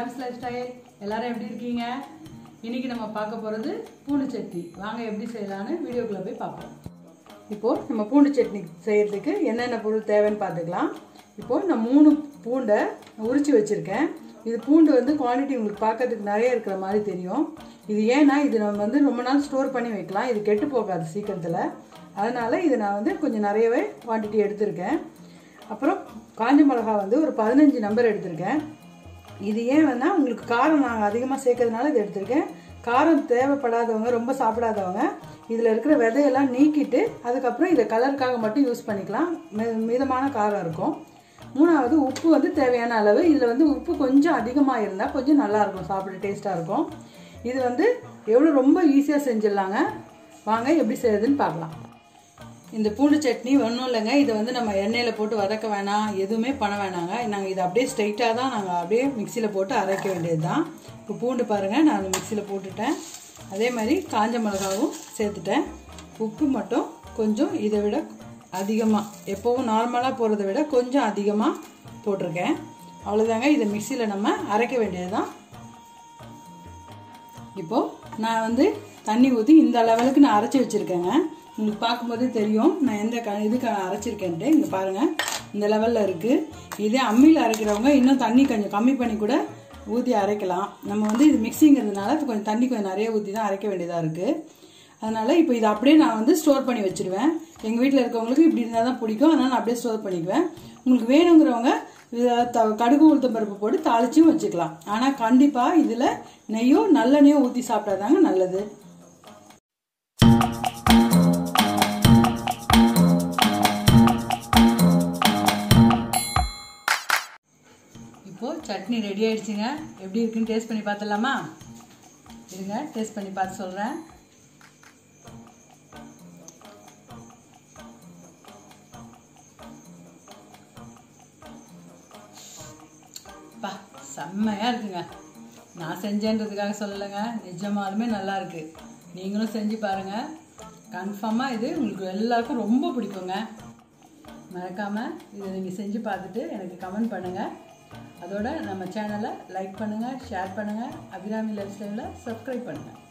அபிராம்ஸ் life style எல்லாரும் எப்படி இருக்கீங்க இன்னைக்கு நம்ம பார்க்க போகிறது பூண்டு சட்னி வாங்க எப்படி செய்யலான்னு வீடியோக்குள்ளே போய் பார்ப்போம் இப்போது நம்ம பூண்டு சட்னி செய்கிறதுக்கு என்னென்ன பொருள் தேவைன்னு பார்த்துக்கலாம் இப்போது நான் மூணு பூண்டை உரித்து வச்சுருக்கேன் இது பூண்டு வந்து குவான்டிட்டி உங்களுக்கு பார்க்கறதுக்கு நிறைய இருக்கிற மாதிரி தெரியும் இது ஏன்னா இது நம்ம வந்து ரொம்ப நாள் ஸ்டோர் பண்ணி வைக்கலாம் இது கெட்டு போகாது சீக்கிரத்தில் அதனால் இது நான் வந்து கொஞ்சம் நிறையவே குவான்டிட்டி எடுத்திருக்கேன் அப்புறம் காஞ்ச மிளகா வந்து ஒரு பதினஞ்சு நம்பர் எடுத்திருக்கேன் இது ஏன் வேணா உங்களுக்கு காரம் நாங்கள் அதிகமாக சேர்க்கறதுனால இது எடுத்திருக்கேன் காரம் தேவைப்படாதவங்க ரொம்ப சாப்பிடாதவங்க இதில் இருக்கிற விதையெல்லாம் நீக்கிட்டு அதுக்கப்புறம் இதை கலருக்காக மட்டும் யூஸ் பண்ணிக்கலாம் மி- மிதமான காரம் இருக்கும் மூணாவது உப்பு வந்து தேவையான அளவு இதில் வந்து உப்பு கொஞ்சம் அதிகமாக இருந்தால் கொஞ்சம் நல்லாயிருக்கும் சாப்பிட டேஸ்ட்டாக இருக்கும் இது வந்து எவ்வளோ ரொம்ப ஈஸியாக செஞ்சிடலாங்க வாங்க எப்படி செய்யுதுன்னு பார்க்கலாம் இந்த பூண்டு சட்னி ஒன்றும் இல்லைங்க இதை வந்து நம்ம எண்ணெயில் போட்டு வதக்க வேணாம் எதுவுமே பண்ண வேணாங்க நாங்கள் இதை அப்படியே ஸ்ட்ரைட்டாக தான் நாங்கள் அப்படியே மிக்சியில் போட்டு அரைக்க வேண்டியது தான் இப்போ பூண்டு பாருங்கள் நான் அந்த மிக்சியில் போட்டுட்டேன் அதே மாதிரி காஞ்ச மிளகாவும் சேர்த்துட்டேன் உப்பு மட்டும் கொஞ்சம் இதை விட அதிகமாக எப்போவும் நார்மலாக போகிறத விட கொஞ்சம் அதிகமாக போட்டிருக்கேன் அவ்வளோதாங்க இதை மிக்சியில் நம்ம அரைக்க வேண்டியது தான் இப்போது நான் வந்து தண்ணி ஊற்றி இந்த லெவலுக்கு நான் அரைச்சி வச்சுருக்கேங்க உங்களுக்கு பார்க்கும்போதே தெரியும் நான் எந்த க இதுக்கு அரைச்சிருக்கேன்ட்டு இங்கே பாருங்கள் இந்த லெவலில் இருக்குது இதே அம்மியில் அரைக்கிறவங்க இன்னும் தண்ணி கொஞ்சம் கம்மி பண்ணி கூட ஊற்றி அரைக்கலாம் நம்ம வந்து இது மிக்சிங்கிறதுனால இது கொஞ்சம் தண்ணி கொஞ்சம் நிறைய ஊற்றி தான் அரைக்க வேண்டியதாக இருக்குது அதனால் இப்போ இதை அப்படியே நான் வந்து ஸ்டோர் பண்ணி வச்சுருவேன் எங்கள் வீட்டில் இருக்கவங்களுக்கு இப்படி இருந்தால் தான் பிடிக்கும் அதனால் நான் அப்படியே ஸ்டோர் பண்ணிக்குவேன் உங்களுக்கு வேணுங்கிறவங்க இதை த கடுகு உளுத்தம் பருப்பு போட்டு தாளிச்சும் வச்சுக்கலாம் ஆனால் கண்டிப்பாக இதில் நெய்யோ நல்லெண்ணெயோ ஊற்றி சாப்பிட்டாதாங்க நல்லது இப்போது சட்னி ரெடி ஆயிடுச்சுங்க எப்படி இருக்குன்னு டேஸ்ட் பண்ணி பார்த்துடலாமா இருங்க டேஸ்ட் பண்ணி பார்த்து சொல்கிறேன் பா செம்மையாக இருக்குங்க நான் செஞ்சேன்றதுக்காக சொல்லலைங்க நிஜமாலுமே நல்லா இருக்கு நீங்களும் செஞ்சு பாருங்கள் கன்ஃபார்மாக இது உங்களுக்கு எல்லாருக்கும் ரொம்ப பிடிக்குங்க மறக்காமல் இதை நீங்கள் செஞ்சு பார்த்துட்டு எனக்கு கமெண்ட் பண்ணுங்கள் அதோட நம்ம சேனலை லைக் பண்ணுங்கள் ஷேர் பண்ணுங்கள் அபிராமி லைஃப் ஸ்டைலில் சப்ஸ்கிரைப் பண்ணுங்கள்